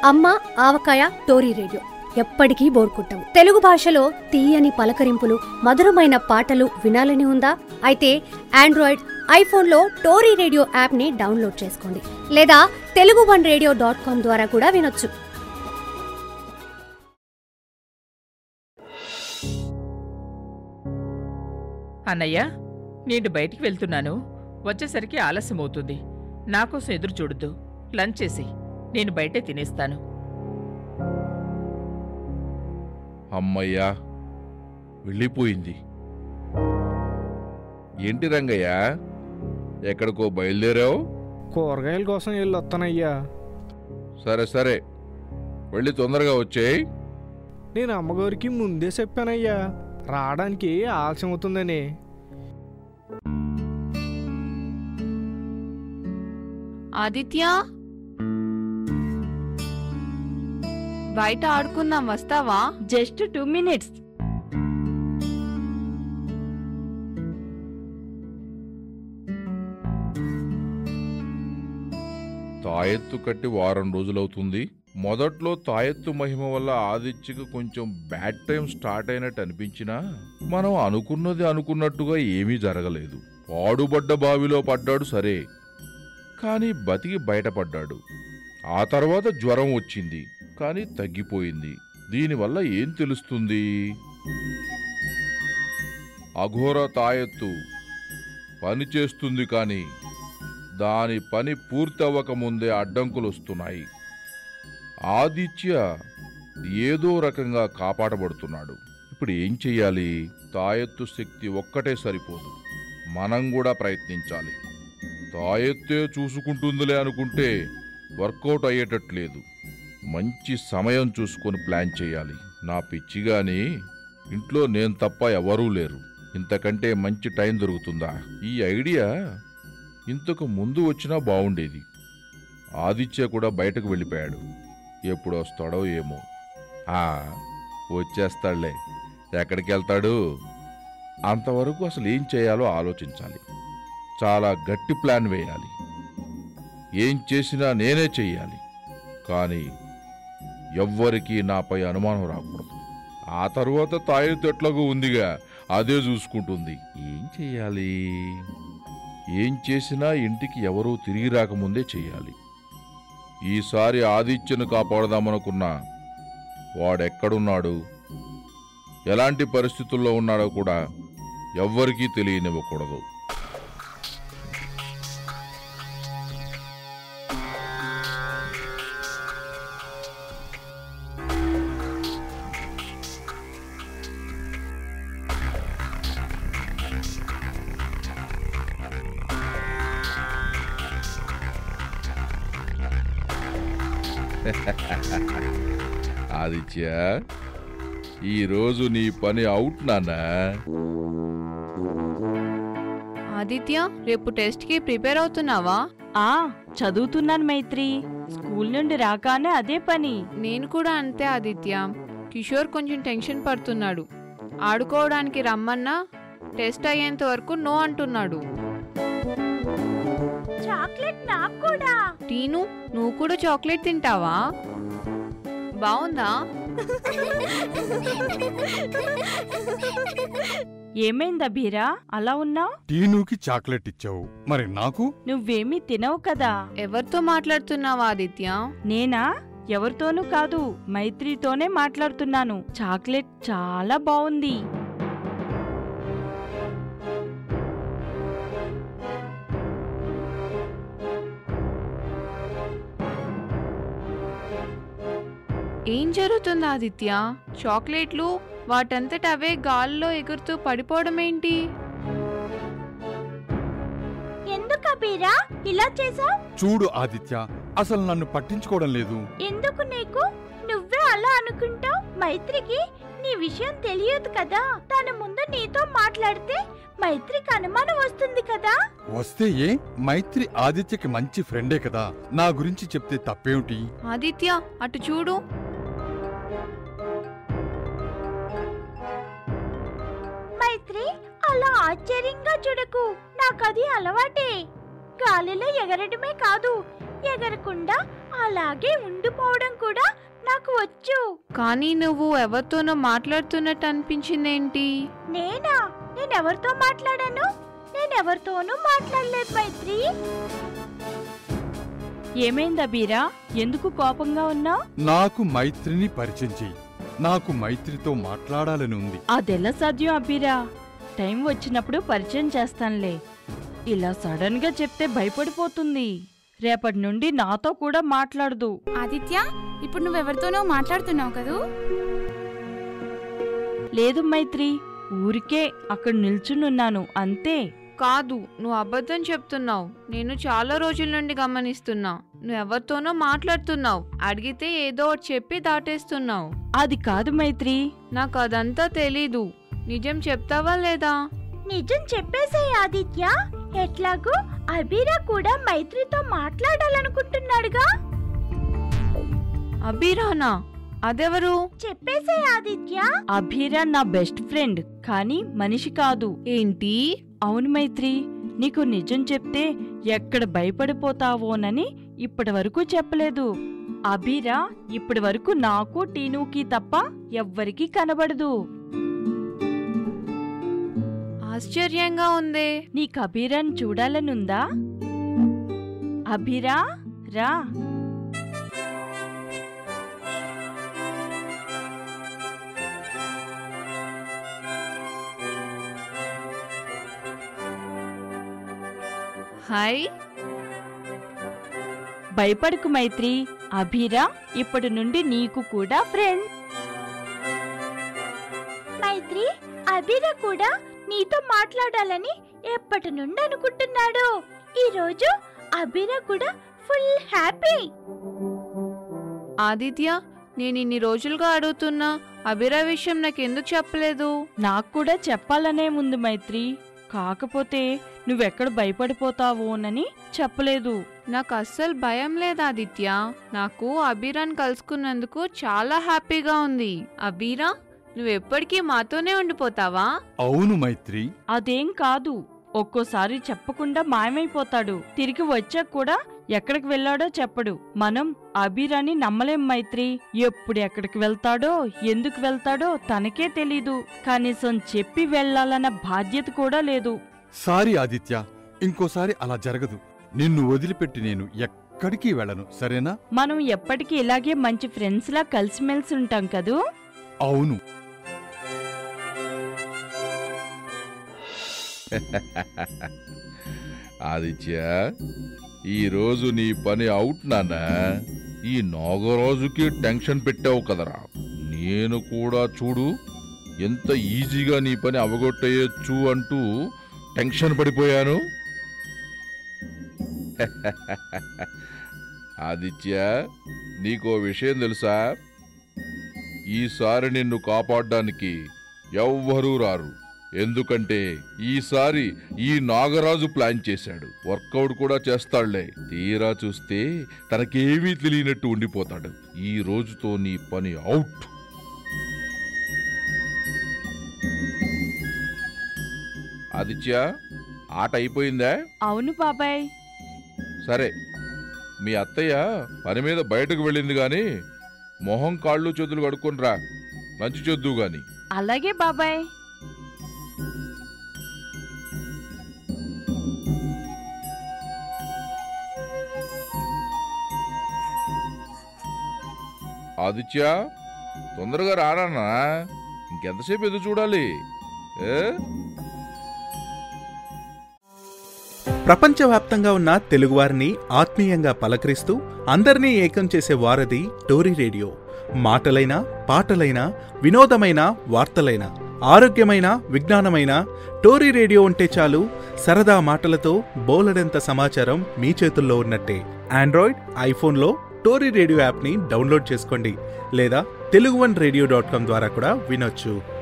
అమ్మ ఆవకాయ Tori radio ఎప్పటికీ బోర్కొట్టవు తెలుగు భాషలో తీయని పలకరింపులు మధురమైన పాటలు వినాలని ఉందా అయితే ఆండ్రాయిడ్ ఐఫోన్లో టోరీ రేడియో యాప్ని డౌన్లోడ్ చేసుకోండి లేదా Telugu one radio dot com ద్వారా కూడా వినొచ్చు అన్నయ్య నేను బయటికి వెళ్తున్నాను వచ్చేసరికి ఆలస్యం అవుతుంది నాకోసం ఎదురు చూడొద్దు లంచ్ చేసి నేను బయటే తినేస్తాను అమ్మయ్యా వెళ్ళిపోయింది ఏంటి రంగయ్య ఎక్కడికో బయలుదేరావు కూరగాయల కోసం వెళ్ళి వస్తానయ్యా సరే సరే వెళ్ళి తొందరగా వచ్చేయ్ నేను అమ్మగారికి ముందే చెప్పానయ్యా రావడానికి ఆలస్యం అవుతుందని ఆదిత్య బయట ఆడుకుందాం వస్తావా జస్ట్ టూ మినిట్స్ తాయెత్తు కట్టి వారం రోజులవుతుంది మొదట్లో తాయెత్తు మహిమ వల్ల ఆదిత్యకు కొంచెం బ్యాడ్ టైం స్టార్ట్ అయినట్టు అనిపించినా మనం అనుకున్నది అనుకున్నట్టుగా ఏమీ జరగలేదు పాడుబడ్డ బావిలో పడ్డాడు సరే కానీ బతికి బయటపడ్డాడు ఆ తర్వాత జ్వరం వచ్చింది కానీ తగ్గిపోయింది దీనివల్ల ఏం తెలుస్తుంది అఘోర తాయెత్తు పని చేస్తుంది కానీ దాని పని పూర్తవ్వకముందే అడ్డంకులు వస్తున్నాయి ఆదిత్య ఏదో రకంగా కాపాడబడుతున్నాడు ఇప్పుడు ఏం చెయ్యాలి తాయెత్తు శక్తి ఒక్కటే సరిపోదు మనం కూడా ప్రయత్నించాలి తాయెత్తే చూసుకుంటుందిలే అనుకుంటే వర్కౌట్ అయ్యేటట్లేదు మంచి సమయం చూసుకొని ప్లాన్ చేయాలి నా పిచ్చిగాని ఇంట్లో నేను తప్ప ఎవరూ లేరు ఇంతకంటే మంచి టైం దొరుకుతుందా ఈ ఐడియా ఇంతకు ముందు వచ్చినా బాగుండేది ఆదిత్య కూడా బయటకు వెళ్ళిపోయాడు ఎప్పుడు వస్తాడో ఏమో ఆ వచ్చేస్తాడులే ఎక్కడికి వెళ్తాడు అంతవరకు అసలు ఏం చేయాలో ఆలోచించాలి చాలా గట్టి ప్లాన్ వేయాలి ఏం చేసినా నేనే చెయ్యాలి కానీ ఎవ్వరికీ నాపై అనుమానం రాకూడదు ఆ తరువాత తాయెత్తు ఎట్లాగో ఉందిగా అదే చూసుకుంటుంది ఏం చెయ్యాలి ఏం చేసినా ఇంటికి ఎవరూ తిరిగి రాకముందే చెయ్యాలి ఈసారి ఆదిత్యను కాపాడదామనుకున్నా వాడెక్కడున్నాడు ఎలాంటి పరిస్థితుల్లో ఉన్నాడో కూడా ఎవ్వరికీ తెలియనివ్వకూడదు ఆదిత్య ఈరోజు నీ పని అవుట్ నాన్నా ఆదిత్య రేపు టెస్ట్ కి ప్రిపేర్ అవుతున్నావా ఆ చదువుతున్నాను మైత్రి స్కూల్ నుండి రాగానే అదే పని నేను కూడా అంతే ఆదిత్య కిషోర్ కొంచెం టెన్షన్ పడుతున్నాడు ఆడుకోవడానికి రమ్మన్నా టెస్ట్ అయ్యేంత వరకు నో అంటున్నాడు చాక్లెట్ నాకు కూడా టీను నువ్వు కూడా చాక్లెట్ తింటావా బాగుందా ఏమైందా బీరా అలా ఉన్నావు టీనుకి చాక్లెట్ ఇచ్చావు మరి నాకు నువ్వేమీ తినవు కదా ఎవరితో మాట్లాడుతున్నావా ఆదిత్య నేనా ఎవరితోనూ కాదు మైత్రితోనే మాట్లాడుతున్నాను చాక్లెట్ చాలా బాగుంది ఏం జరుగుతుంది ఆదిత్య చాక్లెట్లు వాటంతట అవే గాల్లో ఎగురుతూ పడిపోవడం ఏంటి ఎందుకు బీరా ఇలా చేసావు చూడు ఆదిత్య అసలు నన్ను పట్టించుకోవడం లేదు ఎందుకు నీకు నువ్వే అలా అనుకుంటావు మైత్రికి నీ విషయం తెలియదు కదా తన ముందు నీతో మాట్లాడితే మైత్రికి అనుమానం వస్తుంది కదా వస్తే ఏ మైత్రి ఆదిత్యకి మంచి ఫ్రెండే కదా నా గురించి చెప్తే తప్పేమిటి ఆదిత్య అటు చూడు మైత్రి అలా ఆశ్చర్యంగా చూడకు నాకది అలవాటే గాలిలో ఎగరడమే కాదు ఎగరకుండా అలాగే ఉండిపోవడం కూడా నాకు వచ్చు కానీ నువ్వు ఎవరితోనో మాట్లాడుతున్నట్టు అనిపించిందేంటి నేనా నేను ఎవరితో మాట్లాడాను నేను ఎవరితోనూ మాట్లాడలేదు మైత్రి ఏమైంది అబీరా ఎందుకు కోపంగా ఉన్నావు నాకు మైత్రిని పరిచయం చెయ్యి నాకు మైత్రితో మాట్లాడాలని ఉంది అదెలా సాధ్యం అబీరా టైం వచ్చినప్పుడు పరిచయం చేస్తానులే ఇలా సడన్ గా చెప్తే భయపడిపోతుంది రేపటి నుండి నాతో కూడా మాట్లాడదు ఆదిత్య ఇప్పుడు నువ్వెవరితోనో మాట్లాడుతున్నావు కదూ లేదు మైత్రి ఊరికే అక్కడ నిల్చునున్నాను అంతే కాదు నువ్వు అబద్ధం చెప్తున్నావు నేను చాలా రోజుల నుండి గమనిస్తున్నా నువ్వు ఎవరితోనో మాట్లాడుతున్నావు అడిగితే ఏదో ఒకటి చెప్పి దాటేస్తున్నావు అది కాదు మైత్రి నాకు అదంతా తెలీదు నిజం చెప్తావా లేదా నిజం చెప్పేసే ఆదిత్య ఎట్లాగూ అబీరా కూడా మైత్రితో మాట్లాడాలనుకుంటున్నాడుగా అభిరానా అదెవరు చెప్పేసే ఆదిత్య అభిరా నా బెస్ట్ ఫ్రెండ్ కానీ మనిషి కాదు ఏంటి అవును మైత్రి నీకు నిజం చెప్తే ఎక్కడ భయపడిపోతావోనని ఇప్పటి వరకు చెప్పలేదు అభిరా ఇప్పటి వరకు నాకు టీనుకి తప్ప ఎవ్వరికీ కనబడదు ఆశ్చర్యంగా ఉందే నీకు అభిరాని చూడాలనుందా అభిరా రా హాయ్ భయపడకు మైత్రి అభిరా ఇప్పటి నుండి నీకు కూడా ఫ్రెండ్ మైత్రి అబీరా కూడా నీతో మాట్లాడాలని ఎప్పటి నుండి అనుకుంటున్నాడు ఈ రోజు అబీరా కూడా ఫుల్ హ్యాపీ ఆదిత్య నేను ఇన్ని రోజులుగా అడుగుతున్నా అభిరా విషయం నాకెందుకు చెప్పలేదు నాకు కూడా చెప్పాలనే ఉంది మైత్రి కాకపోతే నువ్వెక్కడ భయపడిపోతావోనని చెప్పలేదు నాకు అస్సలు భయం లేదు ఆదిత్య నాకు అభిరాన్ కలుసుకున్నందుకు చాలా హ్యాపీగా ఉంది అభిరా నువ్వెప్పటికీ మాతోనే ఉండిపోతావా అవును మైత్రి అదేం కాదు ఒక్కోసారి చెప్పకుండా మాయమైపోతాడు తిరిగి వచ్చాక కూడా ఎక్కడికి వెళ్ళాడో చెప్పడు మనం అభిరాని నమ్మలేం మైత్రి ఎప్పుడు ఎక్కడికి వెళ్తాడో ఎందుకు వెళ్తాడో తనకే తెలీదు కనీసం చెప్పి వెళ్ళాలన్న బాధ్యత కూడా లేదు సారీ ఆదిత్య ఇంకోసారి అలా జరగదు నిన్ను వదిలిపెట్టి నేను ఎక్కడికి వెళ్ళను సరేనా మనం ఎప్పటికీ ఇలాగే మంచి ఫ్రెండ్స్ లా కలిసిమెలిసి ఉంటాం కదూ అవును ఆదిత్య ఈరోజు నీ పని అవుట్ నాన్న ఈ నాగరాజుకి టెన్షన్ పెట్టావు కదరా నేను కూడా చూడు ఎంత ఈజీగా నీ పని అవగొట్టేయచ్చు అంటూ టెన్షన్ పడిపోయాను ఆదిత్య నీకో విషయం తెలుసా ఈసారి నిన్ను కాపాడడానికి ఎవ్వరూ రారు ఎందుకంటే ఈసారి ఈ నాగరాజు ప్లాన్ చేశాడు వర్కౌట్ కూడా చేస్తాడులే తీరా చూస్తే తనకేమీ తెలియనట్టు ఉండిపోతాడు ఈ రోజుతో నీ పని అవుట్ ఆదిత్య ఆట అయిపోయిందా అవును బాబాయ్ సరే మీ అత్తయ్య పని మీద బయటకు వెళ్ళింది గాని మొహం కాళ్ళు చేతులు కడుక్కొని రా మంచి చేద్దు గాని అలాగే బాబాయ్ ఆదిత్య తొందరగా రారానా ఇంకెంతసేపు ఎదురు చూడాలి ఏ ప్రపంచవ్యాప్తంగా ఉన్న తెలుగువారిని ఆత్మీయంగా పలకరిస్తూ అందరినీ ఏకం చేసే వారధి టోరీ రేడియో మాటలైన పాటలైన వినోదమైన వార్తలైన ఆరోగ్యమైన విజ్ఞానమైన టోరీ రేడియో ఉంటే చాలు సరదా మాటలతో బోలెడంత సమాచారం మీ చేతుల్లో ఉన్నట్టే ఆండ్రాయిడ్ ఐఫోన్లో టోరీ రేడియో యాప్ని డౌన్లోడ్ చేసుకోండి లేదా Telugu one radio dot com ద్వారా కూడా వినొచ్చు